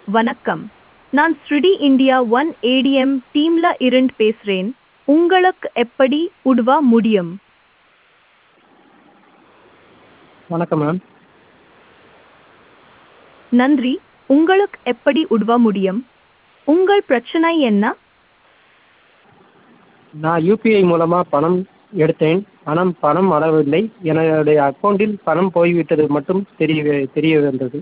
வணக்கம் நான் ஸ்ருடி இந்தியா ஒன் ஏடிஎம் டீம்ல இருந்து பேசுறேன் உங்களுக்கு எப்படி உதவ முடியும் வணக்கம் மேம் நன்றி உங்களுக்கு எப்படி உதவ முடியும் உங்கள் பிரச்சனை என்ன நான் யூபிஐ மூலமாக பணம் எடுத்தேன் ஆனால் பணம் வரவில்லை என்னுடைய அக்கௌண்ட்டில் பணம் போய்விட்டது மட்டும் தெரிய தெரிய வந்தது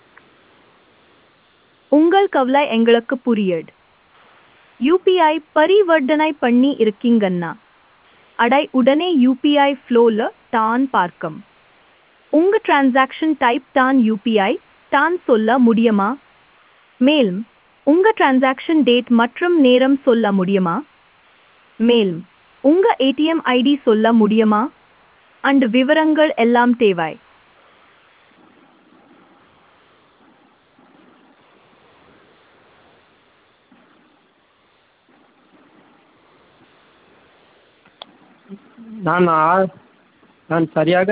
உங்கள் கவலை எங்களுக்கு புரியுது யூபிஐ பரிவர்த்தனை பண்ணி இருக்கீங்கன்னா அடை உடனே யூபிஐ ஃப்ளோல தான் பார்க்கும் உங்க டிரான்சாக்ஷன் டைப் தான் யூபிஐ தான் சொல்ல முடியுமா மேலும் உங்க டிரான்சாக்ஷன் டேட் மற்றும் நேரம் சொல்ல முடியுமா மேலும் உங்க ஏடிஎம் ஐடி சொல்ல முடியுமா அண்ட் விவரங்கள் எல்லாம் தேவை நான் ஆ- நான் சரியாக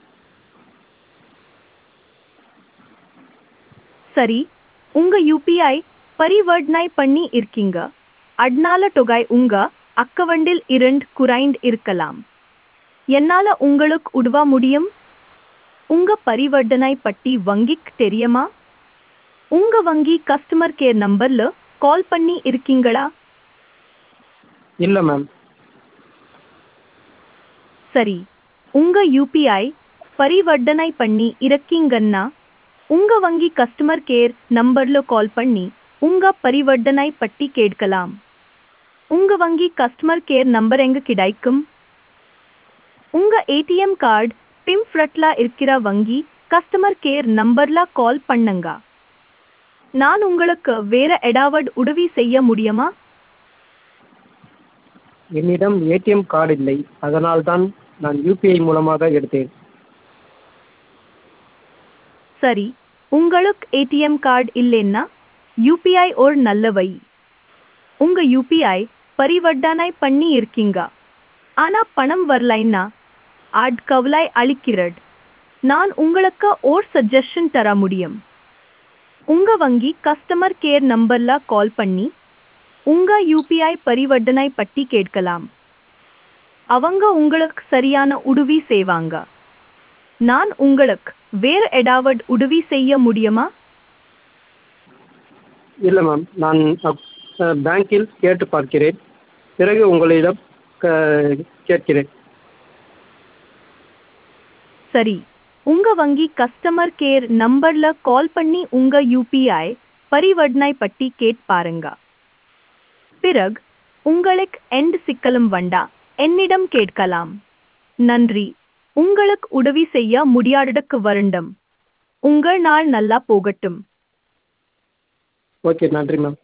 சரி உங்க யூபிஐ பரிவர்த்தனை பண்ணி இருக்கீங்க அதனால தொகை உங்க அக்கவுண்டில் இருந்து குறைந்து இருக்கலாம் என்னால உங்களுக்கு உதவ முடியும் உங்க பரிவர்த்தனை பற்றி வங்கிக்கு தெரியுமா உங்க வங்கி கஸ்டமர் கேர் நம்பர்ல கால் பண்ணி இருக்கீங்களா இல்லை மேம் சரி உங்க யூபிஐ பரிவர்த்தனை பண்ணி இருக்கீங்கன்னா உங்க வங்கி கஸ்டமர் கேர் நம்பர்ல கால் பண்ணி உங்க பரிவர்த்தனை பற்றி கேட்கலாம் உங்க வங்கி கஸ்டமர் கேர் நம்பர் எங்க கிடைக்கும் உங்க ஏடிஎம் கார்டு பிம் ஃப்ரட்ல இருக்கிற வங்கி கஸ்டமர் கேர் நம்பர்ல கால் பண்ணுங்க நான் உங்களுக்கு வேற ஏதாவது உதவி செய்ய முடியுமா என்னிடம் ஏடிஎம் கார்டு இல்லை அதனால்தான் நான் யூபிஐ மூலமாக எடுத்தேன் சரி உங்களுக்கு ஏடிஎம் கார்டு இல்லைன்னா யூபிஐ ஒரு நல்ல வழி உங்க யூபிஐ பரிவர்த்தனை பண்ணி இருக்கீங்க ஆனா பணம் வரலைன்னா ஆட் கவலை அளிக்கிறது நான் உங்களுக்கு ஓர் சஜஷன் தர முடியும் உங்க வங்கி கஸ்டமர் கேர் நம்பர்ல கால் பண்ணி உங்க யூபிஐ பரிவர்த்தனை பற்றி கேட்கலாம் அவங்க உங்களுக்கு சரியான உதவி செய்வாங்க நான் உங்களுக்கு வேறு ஏதாவது உதவி செய்ய முடியுமா இல்லை மேம் நான் அப்- அஹ், பேங்கில் கேட்டு பார்க்கிறேன் பிறகு உங்களிடம் க- கேட்கிறேன் சரி உங்க வங்கி கஸ்டமர் கேர் நம்பர்ல கால் பண்ணி உங்க யூபிஐ பரிவர்த்தனை பற்றி கேட் பாருங்க பிறகு உங்களுக்கு எந்த சிக்கலும் வண்டா என்னிடம் கேட்கலாம் நன்றி உங்களுக்கு உதவி செய்ய முடியாததுக்கு வருண்டம் உங்கள் நாள் நல்லா போகட்டும் ஓகே நன்றி மேம்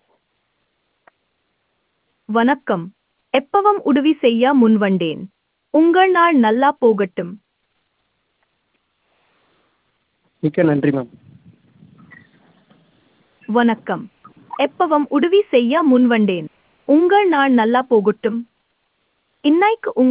வணக்கம் எப்பவும் உதவி செய்ய முன்வந்தேன் உங்கள் நாள் நல்லா போகட்டும் மிக்க நன்றி மேம் வணக்கம் எப்பவும் உதவி செய்ய முன்வந்தேன் உங்கள் நாள் நல்லா போகட்டும் இன்னைக்கு உங்க